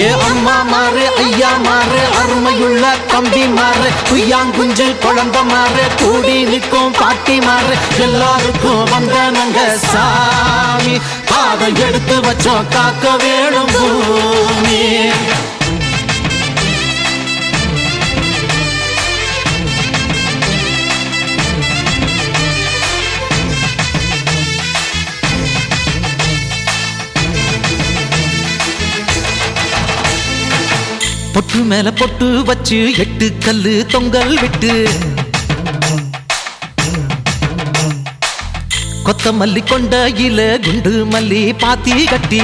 ஏ அம்மா மாறு ஐயா மாறு அருமையுள்ள தம்பி மாறு குய்யாங்குஞ்சு குழந்த மாறு கூடி நிற்கும் பாட்டி மாறு எல்லாருக்கும் வந்த நாங்க சாமி பாதை எடுத்து வச்சோம் காக்க வேணும் பூமி பொட்டு மேல பொட்டு வச்சு எட்டு கல்லு தொங்கல் விட்டு கொத்தமல்லி கொண்ட இல குண்டு மல்லி பாத்தி கட்டி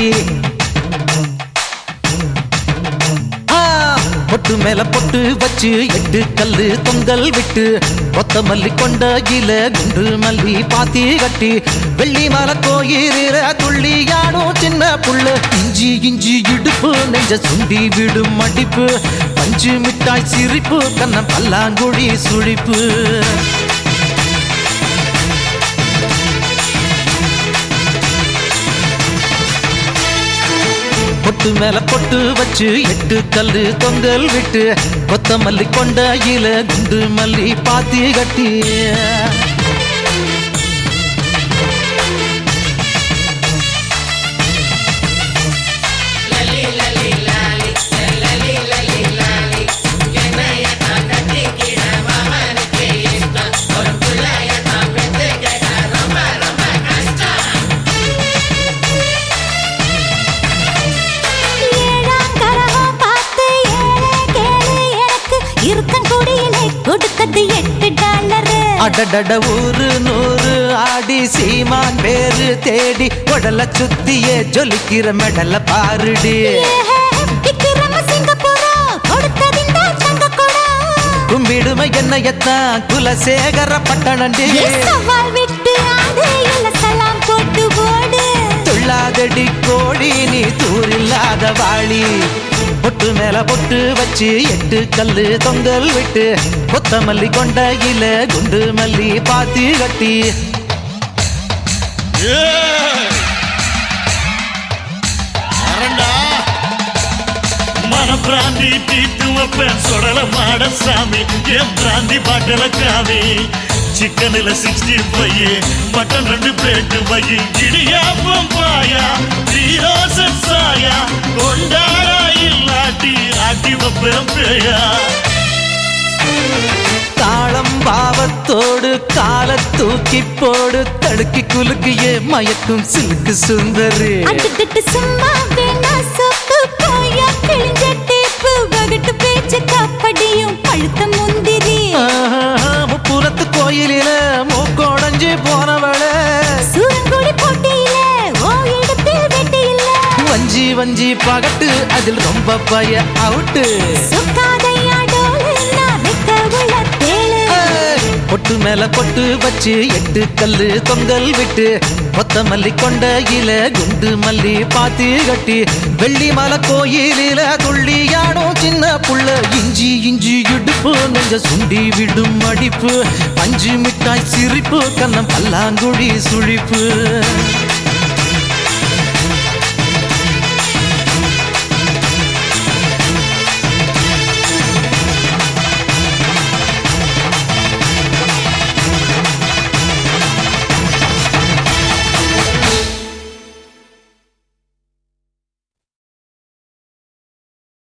ஆ, பொட்டு மேல பொட்டு வச்சு எட்டு கல்லு தொங்கல் விட்டு கொத்தமல்லி கொண்ட இல குண்டு மல்லி பாத்தி கட்டி வெள்ளி மலை கோயிலில துள்ளியாடும் சின்ன புள்ள இஞ்சி இஞ்சி இடுப்பு நெஞ்ச சுண்டி விடும் மடிப்பு பஞ்சு மிட்டாய் சிரிப்பு கண்ண பல்லாங்குழி சுழிப்பு பொட்டு மேல பொட்டு வச்சு எட்டு கல்லு தொங்கல் விட்டு கொத்தமல்லி கொண்ட இல குண்டு மல்லி பாத்தி கட்டி ஏழாம் கரகம் பார்த்து ஏழை கேளு எனக்கு இருக்கங்குடியிலே கொடுத்தது எட்டு டாலரு அடடட ஊரு நூறு ஆடி சீமான் பேரு தேடி உடல சுத்தியே ஜொலிக்கிற மெடல பாருடி ஏஹே, விக்கிரம சிங்கப்பூரம் கொடுத்ததிந்த தங்க குடம். கும்பிடுமை என்னையத்தான் குலசேகர பட்டணண்டி எஸ் சவால் விட்டு ஆடு இல்ல சலாம் போட்டு ஓடு துள்ளாதடி கோடி நீ தூரில்லாத வாளி பொட்டு மேல பொட்டு வச்சு எட்டு கல்லு தொங்கல் விட்டு கொத்தமல்லி கொண்ட இல குண்டு மல்லி பாத்தி கட்டி మన ప్రాంతి తీర్த்து ఒప్పేన్ సొడల మాడ సామి ఏం ప్రాంతి బట్టల కావి చికెన్ల సిక్స్టీ ఫైవ్ మటన్ రెండు ప్లేట్ వయ్యి ఇడియాపం పాయ త్రీ రోజన్ సాయ కొండార ఇల్లాటి ఆటి ఒప్పేం పేయ தாளம் பாவத்தோடு கால தூக்கி போடு தடுக்கி குலுக்கிய மயக்கும் சிலுக்கு சுந்தரி அட்டுட்டு சும்மா வேணா சொப்பு போயா கிழிஞ்ச டேப்பு வகட்டு பேச்சு கப்படியும் பழுத்த முந்திரி ஆஹா, முப்புறத்து கோயிலில மூக்கோடஞ்சு போனவள சூரங்குடி போட்டியில ஓ இடத்தில் வெட்டி இல்ல வஞ்சி வஞ்சி பகட்டு அதில் ரொம்ப பய அவுட்டு சொக்காதையா டோலு நான் வெக்க உள்ள தேளு ஏய், பொட்டு மேல பொட்டு வச்சு எட்டு கல்லு தொங்கல் விட்டு கொத்தமல்லி கொண்ட இல குண்டு மல்லி பாத்தி கட்டி வெள்ளி மலை கோயிலில துள்ளியாடும் சின்ன புள்ள இஞ்சி இஞ்சி இடுப்பு நெஞ்ச சுண்டி விடும் அடிப்பு பஞ்சு மிட்டாய் சிரிப்பு கண்ணம் பல்லாங்குழி சுழிப்பு